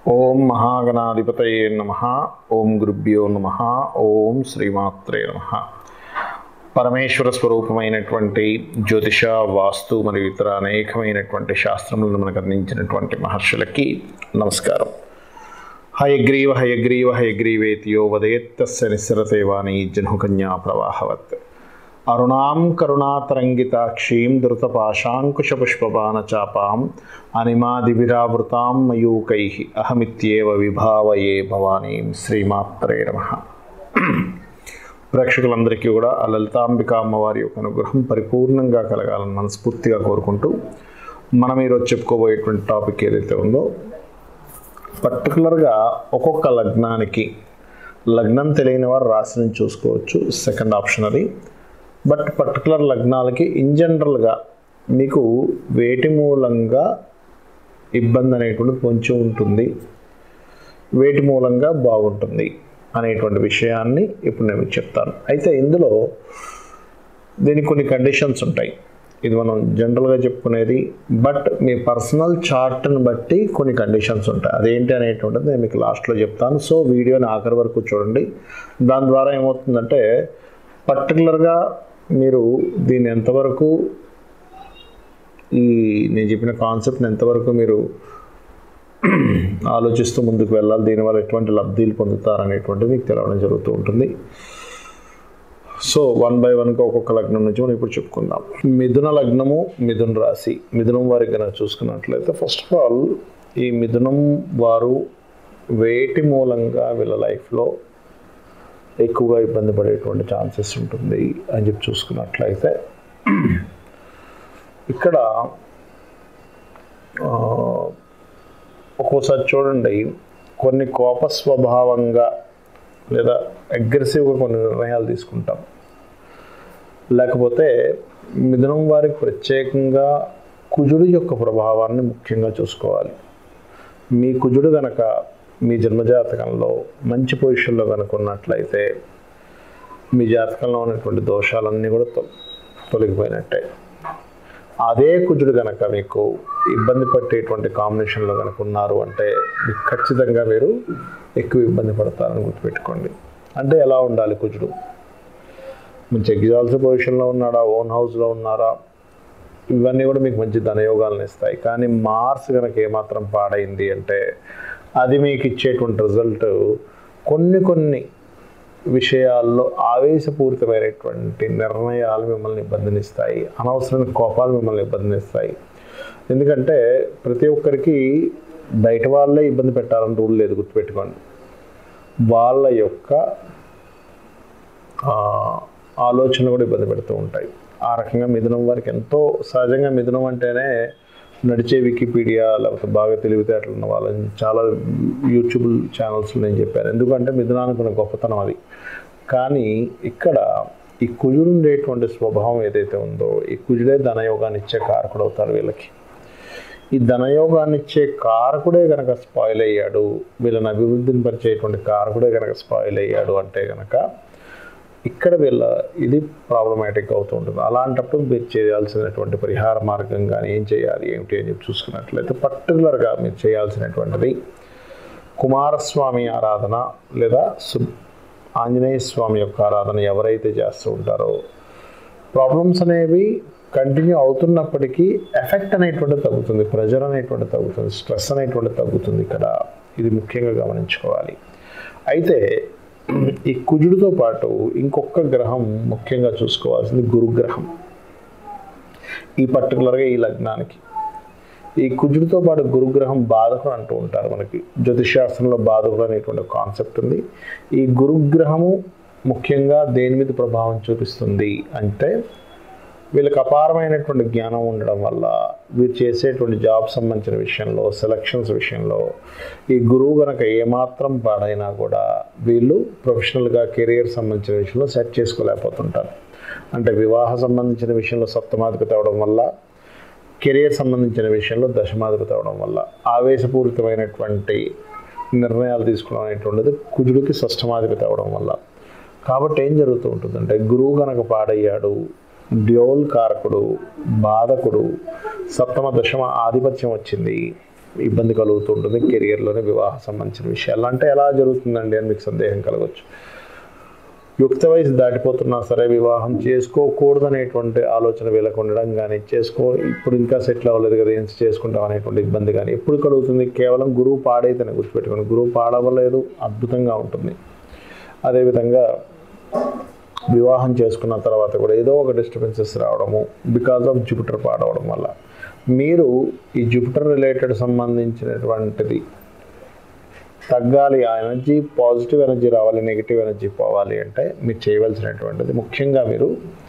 ఓం మహాగణాధిపతయే నమ ఓం గురుభ్యో నమ ఓం శ్రీమాత్రే నమ పరమేశ్వర స్వరూపమైనటువంటి జ్యోతిష వాస్తు మరియు ఇతర అనేకమైనటువంటి శాస్త్రములను మనకు అందించినటువంటి మహర్షులకి నమస్కారం హయగ్రీవ హయగ్రీవ హయగ్రీవేతియో వదేత్తస్య నిస్సరతే వాణి జనుకన్యా ప్రవాహవత్ అరుణాం కరుణాతరంగితాక్షీం ధృతపాశాంకుశపుష్పబాణచాపాం అనిమాదివిరావృతాం మయూకై అహమిత్యేవ విభావయే భవానీం శ్రీమాత్రే నమ ప్రేక్షకులందరికీ కూడా ఆ లలితాంబిక అమ్మవారి యొక్క అనుగ్రహం పరిపూర్ణంగా కలగాలని మనస్ఫూర్తిగా కోరుకుంటూ మనం ఈరోజు చెప్పుకోబోయేటువంటి టాపిక్ ఏదైతే ఉందో పర్టికులర్గా ఒక్కొక్క లగ్నానికి లగ్నం తెలియని వారు రాశిని చూసుకోవచ్చు సెకండ్ ఆప్షన్ అది బట్ పర్టికులర్ లగ్నాలకి ఇన్ జనరల్గా మీకు వేటి మూలంగా ఇబ్బంది అనేటువంటిది కొంచెం ఉంటుంది వేటి మూలంగా బాగుంటుంది అనేటువంటి విషయాన్ని ఇప్పుడు నేను మీకు చెప్తాను అయితే ఇందులో దీనికి కొన్ని కండిషన్స్ ఉంటాయి ఇది మనం జనరల్గా చెప్పుకునేది బట్ మీ పర్సనల్ చార్ట్ని బట్టి కొన్ని కండిషన్స్ ఉంటాయి అదేంటి అనేటువంటిది నేను మీకు లాస్ట్లో చెప్తాను సో వీడియోని ఆఖరి వరకు చూడండి దాని ద్వారా ఏమవుతుందంటే పర్టికులర్గా మీరు దీన్ని ఎంతవరకు ఈ నేను చెప్పిన కాన్సెప్ట్ని ఎంతవరకు మీరు ఆలోచిస్తూ ముందుకు వెళ్ళాలి దీనివల్ల ఎటువంటి లబ్ధీలు పొందుతారనేటువంటిది మీకు తెలవడం జరుగుతూ ఉంటుంది సో వన్ బై వన్గా ఒక్కొక్క లగ్నం నుంచి మనం ఇప్పుడు చెప్పుకుందాం మిథున లగ్నము మిథున రాశి మిథునం వారికి కనుక చూసుకున్నట్లయితే ఫస్ట్ ఆఫ్ ఆల్ ఈ మిథునం వారు వేటి మూలంగా వీళ్ళ లైఫ్లో ఎక్కువగా ఇబ్బంది పడేటువంటి ఛాన్సెస్ ఉంటుంది అని చెప్పి చూసుకున్నట్లయితే ఇక్కడ ఆ, ఒక్కోసారి చూడండి కొన్ని కోప స్వభావంగా లేదా అగ్రెసివ్గా కొన్ని నిర్ణయాలు తీసుకుంటాం లేకపోతే మిథునం వారికి ప్రత్యేకంగా కుజుడు యొక్క ప్రభావాన్ని ముఖ్యంగా చూసుకోవాలి మీ కుజుడు గనక మీ జన్మజాతకంలో మంచి పొజిషన్లో కనుక ఉన్నట్లయితే మీ జాతకంలో ఉన్నటువంటి దోషాలన్నీ కూడా తొ తొలగిపోయినట్టే అదే కుజుడు కనుక మీకు ఇబ్బంది పట్టేటువంటి కాంబినేషన్లో కనుక ఉన్నారు అంటే మీకు ఖచ్చితంగా మీరు ఎక్కువ ఇబ్బంది పడతారని గుర్తుపెట్టుకోండి అంటే ఎలా ఉండాలి కుజుడు మంచి ఎగ్జాల్స్ పొజిషన్లో ఉన్నాడా ఓన్ హౌస్లో ఉన్నారా ఇవన్నీ కూడా మీకు మంచి ధనయోగాలను ఇస్తాయి కానీ మార్స్ కనుక ఏమాత్రం పాడైంది అంటే అది మీకు ఇచ్చేటువంటి రిజల్ట్ కొన్ని కొన్ని విషయాల్లో ఆవేశపూరితమైనటువంటి నిర్ణయాలు మిమ్మల్ని ఇబ్బందినిస్తాయి అనవసరమైన కోపాలు మిమ్మల్ని ఇబ్బందినిస్తాయి ఎందుకంటే ప్రతి ఒక్కరికి బయట వాళ్ళే ఇబ్బంది పెట్టాలని రూల్ లేదు గుర్తుపెట్టుకోండి వాళ్ళ యొక్క ఆ, ఆలోచనలు కూడా ఇబ్బంది పెడుతూ ఉంటాయి ఆ రకంగా మిథునం వారికి ఎంతో సహజంగా మిథునం అంటేనే నడిచే వికీపీడియా లేకపోతే బాగా తెలివితేటలు ఉన్న వాళ్ళని చాలా యూట్యూబ్ ఛానల్స్లో నేను చెప్పాను ఎందుకంటే మిథునానికి ఉన్న గొప్పతనం అది కానీ ఇక్కడ ఈ కుజుడు ఉండేటువంటి స్వభావం ఏదైతే ఉందో ఈ కుజుడే ధనయోగాన్ని ఇచ్చే కారకుడు అవుతారు వీళ్ళకి ఈ ధనయోగాన్ని ఇచ్చే కారకుడే కనుక స్పాయిల్ అయ్యాడు వీళ్ళని అభివృద్ధిని పరిచేటువంటి కారకుడే కనుక స్పాయిల్ అయ్యాడు అంటే కనుక ఇక్కడ వీళ్ళ ఇది ప్రాబ్లమాటిక్ అవుతూ ఉంటుంది అలాంటప్పుడు మీరు చేయాల్సినటువంటి పరిహార మార్గం కానీ ఏం చేయాలి ఏమిటి అని చెప్పి చూసుకున్నట్లయితే పర్టికులర్గా మీరు చేయాల్సినటువంటిది కుమారస్వామి ఆరాధన లేదా సు ఆంజనేయ స్వామి యొక్క ఆరాధన ఎవరైతే చేస్తూ ఉంటారో ప్రాబ్లమ్స్ అనేవి కంటిన్యూ అవుతున్నప్పటికీ ఎఫెక్ట్ అనేటువంటిది తగ్గుతుంది ప్రెజర్ అనేటువంటిది తగ్గుతుంది స్ట్రెస్ అనేటువంటిది తగ్గుతుంది ఇక్కడ ఇది ముఖ్యంగా గమనించుకోవాలి అయితే ఈ కుజుడితో పాటు ఇంకొక గ్రహం ముఖ్యంగా చూసుకోవాల్సింది గురుగ్రహం ఈ పర్టికులర్గా ఈ లగ్నానికి ఈ కుజుడితో పాటు గురుగ్రహం బాధకుడు అంటూ ఉంటారు మనకి జ్యోతిషాస్త్రంలో బాధకుడు అనేటువంటి కాన్సెప్ట్ ఉంది ఈ గురుగ్రహము ముఖ్యంగా దేని మీద ప్రభావం చూపిస్తుంది అంటే వీళ్ళకి అపారమైనటువంటి జ్ఞానం ఉండడం వల్ల వీరు చేసేటువంటి జాబ్ సంబంధించిన విషయంలో సెలక్షన్స్ విషయంలో ఈ గురువు కనుక ఏమాత్రం పాడైనా కూడా వీళ్ళు ప్రొఫెషనల్గా కెరియర్ సంబంధించిన విషయంలో సెట్ చేసుకోలేకపోతుంటారు అంటే వివాహ సంబంధించిన విషయంలో సప్తమాధిపతి అవడం వల్ల కెరియర్ సంబంధించిన విషయంలో దశమాధిపతి అవడం వల్ల ఆవేశపూరితమైనటువంటి నిర్ణయాలు తీసుకోవడం అనేటువంటిది కుజుడికి షష్టమాధిపతి అవడం వల్ల కాబట్టి ఏం జరుగుతూ ఉంటుందంటే గురువు కనుక పాడయ్యాడు డ్యోల్ కారకుడు బాధకుడు సప్తమ దశమ ఆధిపత్యం వచ్చింది ఇబ్బంది కలుగుతుంటుంది కెరియర్లోనే వివాహ సంబంధించిన విషయాలు అంటే ఎలా జరుగుతుందండి అని మీకు సందేహం కలగవచ్చు యుక్త వయసు దాటిపోతున్నా సరే వివాహం చేసుకోకూడదు అనేటువంటి ఆలోచన వీళ్ళకు ఉండడం కానీ చేసుకో ఇప్పుడు ఇంకా సెటిల్ అవ్వలేదు కదా ఏం చేసుకుంటాం అనేటువంటి ఇబ్బంది కానీ ఎప్పుడు కలుగుతుంది కేవలం గురువు పాడైతేనే గుర్తుపెట్టుకోండి గురువు పాడవలేదు అద్భుతంగా ఉంటుంది అదేవిధంగా వివాహం చేసుకున్న తర్వాత కూడా ఏదో ఒక డిస్టర్బెన్సెస్ రావడము బికాజ్ ఆఫ్ జూపిటర్ పాడవడం వల్ల మీరు ఈ జూపిటర్ రిలేటెడ్ సంబంధించినటువంటిది తగ్గాలి ఆ ఎనర్జీ పాజిటివ్ ఎనర్జీ రావాలి నెగిటివ్ ఎనర్జీ పోవాలి అంటే మీరు చేయవలసినటువంటిది ముఖ్యంగా మీరు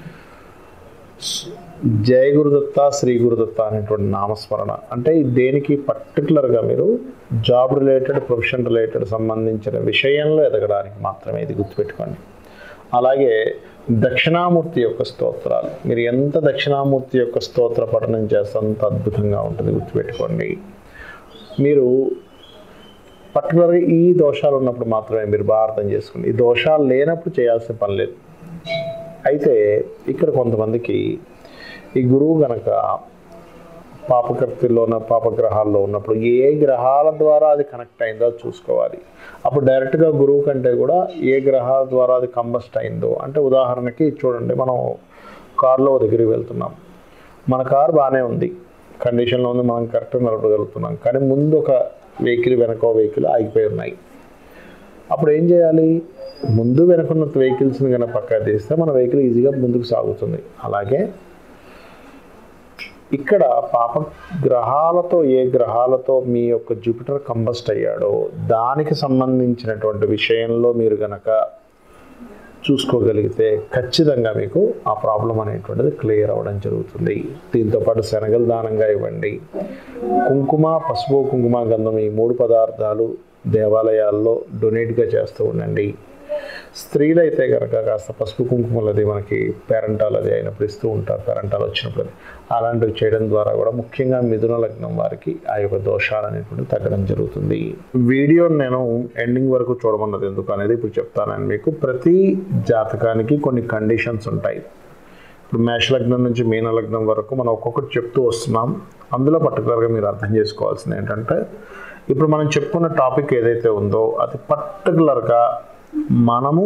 జయ గురుదత్త శ్రీ గురుదత్త అనేటువంటి నామస్మరణ అంటే దేనికి పర్టికులర్గా మీరు జాబ్ రిలేటెడ్ ప్రొఫెషన్ రిలేటెడ్ సంబంధించిన విషయంలో ఎదగడానికి మాత్రమే ఇది గుర్తుపెట్టుకోండి అలాగే దక్షిణామూర్తి యొక్క స్తోత్రాలు మీరు ఎంత దక్షిణామూర్తి యొక్క స్తోత్ర పఠనం చేస్తే అంత అద్భుతంగా ఉంటుంది గుర్తుపెట్టుకోండి మీరు పర్టికులర్గా ఈ దోషాలు ఉన్నప్పుడు మాత్రమే మీరు బాగా అర్థం చేసుకోండి ఈ దోషాలు లేనప్పుడు చేయాల్సిన పని లేదు అయితే ఇక్కడ కొంతమందికి ఈ గురువు గనక పాపకర్తిలో ఉన్న పాపగ్రహాల్లో ఉన్నప్పుడు ఏ గ్రహాల ద్వారా అది కనెక్ట్ అయిందో అది చూసుకోవాలి అప్పుడు డైరెక్ట్గా గురువు కంటే కూడా ఏ గ్రహాల ద్వారా అది కంబస్ట్ అయిందో అంటే ఉదాహరణకి చూడండి మనం కారులో దగ్గరికి వెళ్తున్నాం మన కారు బాగానే ఉంది కండిషన్లో ఉంది మనం కరెక్ట్గా నడపగలుగుతున్నాం కానీ ముందు ఒక వెహికల్ వెనక వెహికల్ ఆగిపోయి ఉన్నాయి అప్పుడు ఏం చేయాలి ముందు వెనుకున్న వెహికల్స్ని కనుక పక్క తీస్తే మన వెహికల్ ఈజీగా ముందుకు సాగుతుంది అలాగే ఇక్కడ పాప గ్రహాలతో ఏ గ్రహాలతో మీ యొక్క జూపిటర్ కంబస్ట్ అయ్యాడో దానికి సంబంధించినటువంటి విషయంలో మీరు గనక చూసుకోగలిగితే ఖచ్చితంగా మీకు ఆ ప్రాబ్లం అనేటువంటిది క్లియర్ అవ్వడం జరుగుతుంది దీంతో పాటు శనగలు దానంగా ఇవ్వండి కుంకుమ పసుపు కుంకుమ గంధం ఈ మూడు పదార్థాలు దేవాలయాల్లో డొనేట్గా చేస్తూ ఉండండి స్త్రీలు అయితే కనుక కాస్త పసుపు కుంకుమలు అది మనకి పేరెంటాలు అది అయినప్పుడు ఇస్తూ ఉంటారు పేరెంటాలు వచ్చినప్పుడు అది. అలాంటివి చేయడం ద్వారా కూడా ముఖ్యంగా మిథున లగ్నం వారికి ఆ యొక్క దోషాలు అనేటువంటి తగ్గడం జరుగుతుంది వీడియో నేను ఎండింగ్ వరకు చూడమన్నది ఎందుకు అనేది ఇప్పుడు చెప్తానని మీకు ప్రతి జాతకానికి కొన్ని కండిషన్స్ ఉంటాయి ఇప్పుడు మేష లగ్నం నుంచి మీన లగ్నం వరకు మనం ఒక్కొక్కటి చెప్తూ వస్తున్నాం అందులో పర్టికులర్గా మీరు అర్థం చేసుకోవాల్సింది ఏంటంటే ఇప్పుడు మనం చెప్పుకున్న టాపిక్ ఏదైతే ఉందో అది పర్టికులర్గా మనము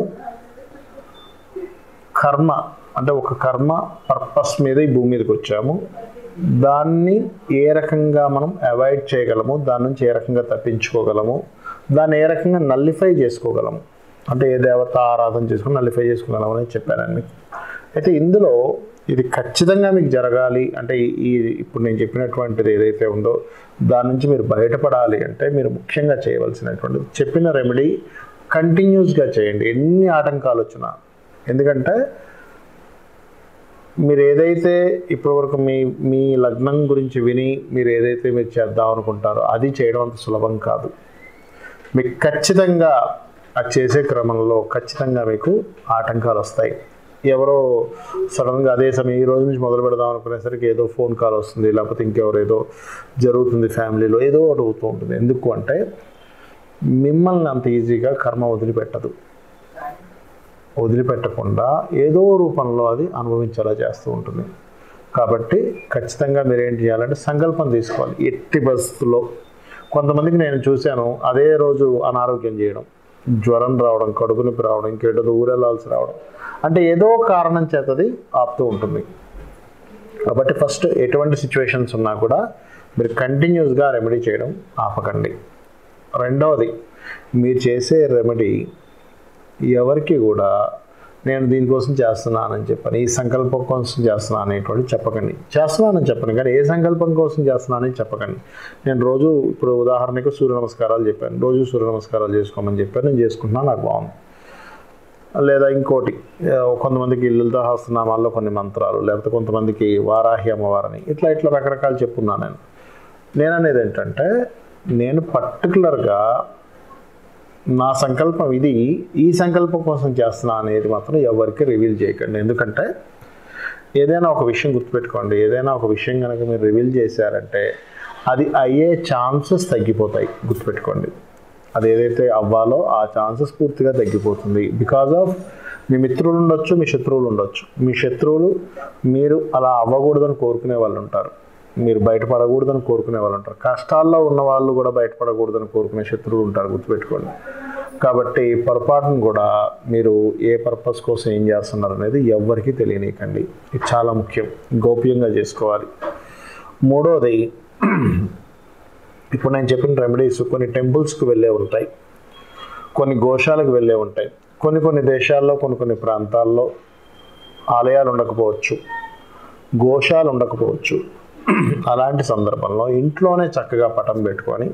కర్మ అంటే ఒక కర్మ పర్పస్ మీద ఈ భూమి మీదకి వచ్చాము దాన్ని ఏ రకంగా మనం అవాయిడ్ చేయగలము దాని నుంచి ఏ రకంగా తప్పించుకోగలము దాన్ని ఏ రకంగా నల్లిఫై చేసుకోగలము అంటే ఏ దేవత ఆరాధన చేసుకుని నల్లిఫై చేసుకోగలము అని చెప్పాను మీకు అయితే ఇందులో ఇది ఖచ్చితంగా మీకు జరగాలి అంటే ఈ- ఈ ఇప్పుడు నేను చెప్పినటువంటిది ఏదైతే ఉందో దాని నుంచి మీరు బయటపడాలి అంటే మీరు ముఖ్యంగా చేయవలసినటువంటిది చెప్పిన రెమెడీ కంటిన్యూస్గా చేయండి ఎన్ని ఆటంకాలు వచ్చినా ఎందుకంటే మీరు ఏదైతే ఇప్పటివరకు మీ మీ లగ్నం గురించి విని మీరు ఏదైతే మీరు చేద్దాం అనుకుంటారో అది చేయడం అంత సులభం కాదు మీకు ఖచ్చితంగా అది చేసే క్రమంలో ఖచ్చితంగా మీకు ఆటంకాలు వస్తాయి ఎవరో సడన్గా అదే సమయం ఈ రోజు నుంచి మొదలు పెడదాం అనుకునేసరికి ఏదో ఫోన్ కాల్ వస్తుంది లేకపోతే ఇంకెవరు ఏదో జరుగుతుంది ఫ్యామిలీలో ఏదో ఒకటి అవుతూ ఉంటుంది ఎందుకు అంటే మిమ్మల్ని అంత ఈజీగా కర్మ వదిలిపెట్టదు వదిలిపెట్టకుండా ఏదో రూపంలో అది అనుభవించేలా చేస్తూ ఉంటుంది కాబట్టి ఖచ్చితంగా మీరు ఏం చేయాలంటే సంకల్పం తీసుకోవాలి ఎట్టి పరిస్థితుల్లో కొంతమందికి నేను చూశాను అదే రోజు అనారోగ్యం చేయడం జ్వరం రావడం కడుపు నొప్పి రావడం ఇంకేటో ఊరెళ్ళాల్సి రావడం అంటే ఏదో కారణం చేతది ఆపుతూ ఉంటుంది కాబట్టి ఫస్ట్ ఎటువంటి సిచ్యువేషన్స్ ఉన్నా కూడా మీరు కంటిన్యూస్గా రెమెడీ చేయడం ఆపకండి రెండవది మీరు చేసే రెమెడీ ఎవరికి కూడా నేను దీనికోసం చేస్తున్నానని చెప్పని ఈ సంకల్పం కోసం చేస్తున్నాను అనేటువంటి చెప్పకండి చేస్తున్నానని చెప్పండి కానీ ఏ సంకల్పం కోసం చేస్తున్నానని చెప్పకండి నేను రోజు ఇప్పుడు ఉదాహరణకు సూర్య నమస్కారాలు చెప్పాను రోజు సూర్య నమస్కారాలు చేసుకోమని చెప్పాను నేను చేసుకుంటున్నాను నాకు బాగుంది లేదా ఇంకోటి ఆ, కొంతమందికి లలిత హస్తనామాల్లో కొన్ని మంత్రాలు లేకపోతే కొంతమందికి వారాహి అమ్మవారని ఇట్లా ఇట్లా రకరకాలు చెప్పున్నాను నేను నేను అనేది ఏంటంటే నేను పర్టికులర్గా నా సంకల్పం ఇది ఈ సంకల్పం కోసం చేస్తున్నా అనేది మాత్రం ఎవరికి రివీల్ చేయకండి ఎందుకంటే ఏదైనా ఒక విషయం గుర్తుపెట్టుకోండి ఏదైనా ఒక విషయం కనుక మీరు రివీల్ చేశారంటే అది అయ్యే ఛాన్సెస్ తగ్గిపోతాయి గుర్తుపెట్టుకోండి అది ఏదైతే అవ్వాలో ఆ ఛాన్సెస్ పూర్తిగా తగ్గిపోతుంది బికాజ్ ఆఫ్ మీ మిత్రులు ఉండొచ్చు మీ శత్రువులు ఉండొచ్చు మీ శత్రువులు మీరు అలా అవ్వకూడదని కోరుకునే వాళ్ళు ఉంటారు మీరు బయటపడకూడదని కోరుకునే వాళ్ళు ఉంటారు కష్టాల్లో ఉన్న వాళ్ళు కూడా బయటపడకూడదని కోరుకునే శత్రువులు ఉంటారు గుర్తుపెట్టుకోండి కాబట్టి పొరపాటును కూడా మీరు ఏ పర్పస్ కోసం ఏం చేస్తున్నారు అనేది ఎవ్వరికీ తెలియనీయకండి ఇది చాలా ముఖ్యం గోప్యంగా చేసుకోవాలి మూడోది ఇప్పుడు నేను చెప్పిన రెమెడీస్ కొన్ని టెంపుల్స్కి వెళ్ళే ఉంటాయి కొన్ని గోశాలకు వెళ్ళే ఉంటాయి కొన్ని కొన్ని దేశాల్లో కొన్ని కొన్ని ప్రాంతాల్లో ఆలయాలు ఉండకపోవచ్చు గోశాలు ఉండకపోవచ్చు అలాంటి సందర్భంలో ఇంట్లోనే చక్కగా పటం పెట్టుకొని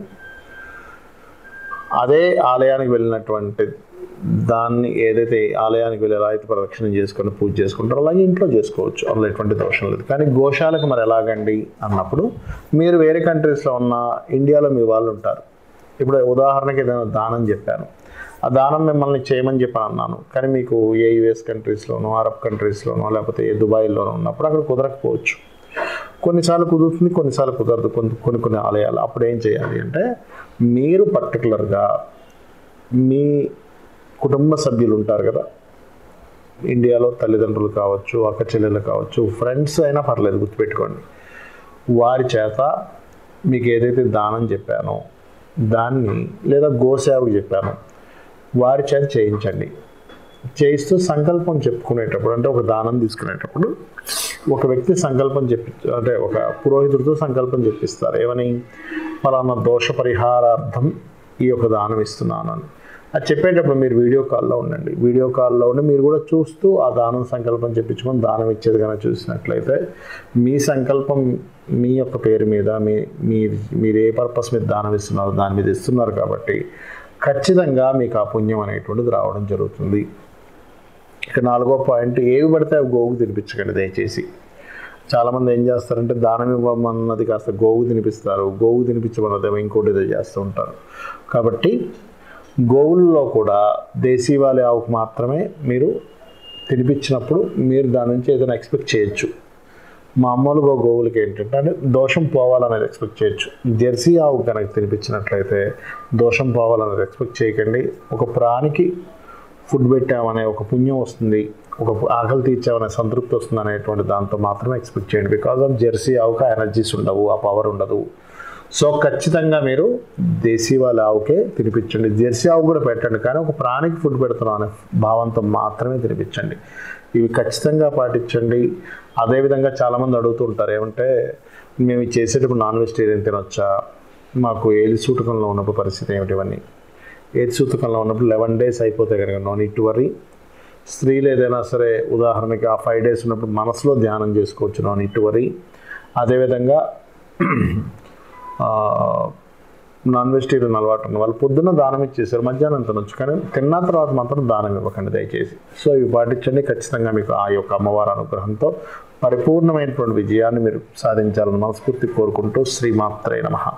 అదే ఆలయానికి వెళ్ళినటువంటి దాన్ని ఏదైతే ఆలయానికి వెళ్ళి రాయితీ ప్రదక్షిణ చేసుకొని పూజ చేసుకుంటారో అలాగే ఇంట్లో చేసుకోవచ్చు అందులో ఎటువంటి దోషం లేదు కానీ గోశాలకు మరి ఎలాగండి అన్నప్పుడు మీరు వేరే కంట్రీస్లో ఉన్న ఇండియాలో మీ వాళ్ళు ఉంటారు ఇప్పుడు ఉదాహరణకి ఏదైనా దానం చెప్పాను ఆ దానం మిమ్మల్ని చేయమని చెప్పని అన్నాను కానీ మీకు ఏ యుఎస్ కంట్రీస్లోనో అరబ్ కంట్రీస్లోనో లేకపోతే ఏ దుబాయ్లోనో ఉన్నప్పుడు అక్కడ కుదరకపోవచ్చు కొన్నిసార్లు కుదురుతుంది కొన్నిసార్లు కుదరదు కొన్ని కొన్ని కొన్ని ఆలయాలు అప్పుడు ఏం చేయాలి అంటే మీరు పర్టికులర్గా మీ కుటుంబ సభ్యులు ఉంటారు కదా ఇండియాలో తల్లిదండ్రులు కావచ్చు అక్క చెల్లెలు కావచ్చు ఫ్రెండ్స్ అయినా పర్లేదు గుర్తుపెట్టుకోండి వారి చేత మీకు ఏదైతే దానం చెప్పానో దాన్ని లేదా గోసేవకు చెప్పాను వారి చేత చేయించండి చేయిస్తూ సంకల్పం చెప్పుకునేటప్పుడు అంటే ఒక దానం తీసుకునేటప్పుడు ఒక వ్యక్తి సంకల్పం చెప్పి అంటే ఒక పురోహితుడితో సంకల్పం చెప్పిస్తారు ఏమని పలానా దోష పరిహారార్థం ఈ యొక్క దానం ఇస్తున్నాను అని అది చెప్పేటప్పుడు మీరు వీడియో కాల్లో ఉండండి వీడియో కాల్లో ఉండి మీరు కూడా చూస్తూ ఆ దానం సంకల్పం చెప్పించుకొని దానం ఇచ్చేది కనుక చూసినట్లయితే మీ సంకల్పం మీ యొక్క పేరు మీద మీ మీరు మీరు ఏ పర్పస్ మీద దానం ఇస్తున్నారో దాని మీద ఇస్తున్నారు కాబట్టి ఖచ్చితంగా మీకు ఆ పుణ్యం అనేటువంటిది రావడం జరుగుతుంది ఇక నాలుగో పాయింట్ ఏవి పడితే అవి గోవుకు తినిపించకండి దయచేసి చాలామంది ఏం చేస్తారంటే దానం ఇవ్వమన్నది కాస్త గోవు తినిపిస్తారు గోవు తినిపించమన్నది ఇంకోటి ఏదో చేస్తూ ఉంటారు కాబట్టి గోవుల్లో కూడా దేశీవాళి ఆవుకు మాత్రమే మీరు తినిపించినప్పుడు మీరు దాని నుంచి ఏదైనా ఎక్స్పెక్ట్ చేయొచ్చు మామూలుగా గోవులకి ఏంటంటే అంటే దోషం పోవాలనేది ఎక్స్పెక్ట్ చేయొచ్చు జెర్సీ ఆవు కనుక తినిపించినట్లయితే దోషం పోవాలనేది ఎక్స్పెక్ట్ చేయకండి ఒక ప్రాణికి ఫుడ్ పెట్టామనే ఒక పుణ్యం వస్తుంది ఒక ఆకలి తీర్చామనే సంతృప్తి వస్తుంది అనేటువంటి దాంతో మాత్రమే ఎక్స్పెక్ట్ చేయండి బికాజ్ ఆఫ్ జెర్సీ ఆవుకి ఎనర్జీస్ ఉండవు ఆ పవర్ ఉండదు సో ఖచ్చితంగా మీరు దేశీ వాళ్ళ ఆవుకే తినిపించండి జెర్సీ ఆవు కూడా పెట్టండి కానీ ఒక ప్రాణికి ఫుడ్ పెడుతున్నాం అనే భావంతో మాత్రమే తినిపించండి ఇవి ఖచ్చితంగా పాటించండి అదేవిధంగా చాలామంది అడుగుతూ ఉంటారు ఏమంటే మేము ఇది చేసేటప్పుడు నాన్ వెజిటేరియన్ తినొచ్చా మాకు ఏలి సూటకంలో ఉన్నప్పుడు పరిస్థితి ఏమిటి ఇవన్నీ ఏది సూతకంలో ఉన్నప్పుడు లెవెన్ డేస్ అయిపోతే కనుక నో నీట్ టు వరీ స్త్రీలు ఏదైనా సరే ఉదాహరణకి ఆ ఫైవ్ డేస్ ఉన్నప్పుడు మనసులో ధ్యానం చేసుకోవచ్చు నో నీట్ టు వరీ అదేవిధంగా నాన్ వెజిటేరియన్ అలవాటు ఉన్న వాళ్ళు పొద్దున్న దానం ఇచ్చేసారు మధ్యాహ్నం తినొచ్చు కానీ తిన్న తర్వాత మాత్రం దానం ఇవ్వకండి దయచేసి సో ఇవి పాటించండి ఖచ్చితంగా మీకు ఆ యొక్క అమ్మవారి అనుగ్రహంతో పరిపూర్ణమైనటువంటి విజయాన్ని మీరు సాధించాలని మనస్ఫూర్తి కోరుకుంటూ శ్రీమాత్రే నమ